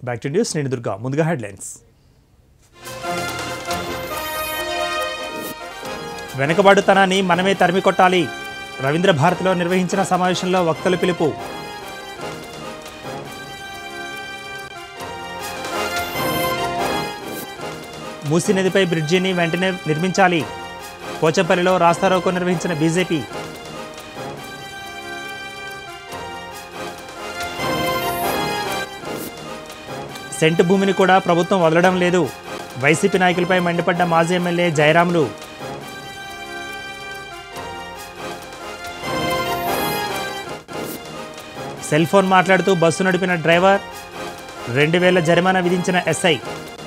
back to news నేను దుర్గా ముందుగా headlines వెనుకబాటుతనాన్ని మనమే తరిమి కొట్టాలి రవీంద్ర భారతిలో నిర్వహించిన సమావేశంలో వక్తలు పిలుపు మూసీ నదిపై బ్రిడ్జిని వెంటనే నిర్మించాలి పోచంపల్లిలో రాస్తారోకో నిర్వహించిన బీజేపీ సెంటు భూమిని కూడా ప్రభుత్వం వదలడం లేదు వైసీపీ నాయకులపై మండిపడ్డ మాజీ ఎమ్మెల్యే జయరాములు సెల్ ఫోన్ మాట్లాడుతూ బస్సు నడిపిన డ్రైవర్ రెండు వేల జరిమానా విధించిన ఎస్ఐ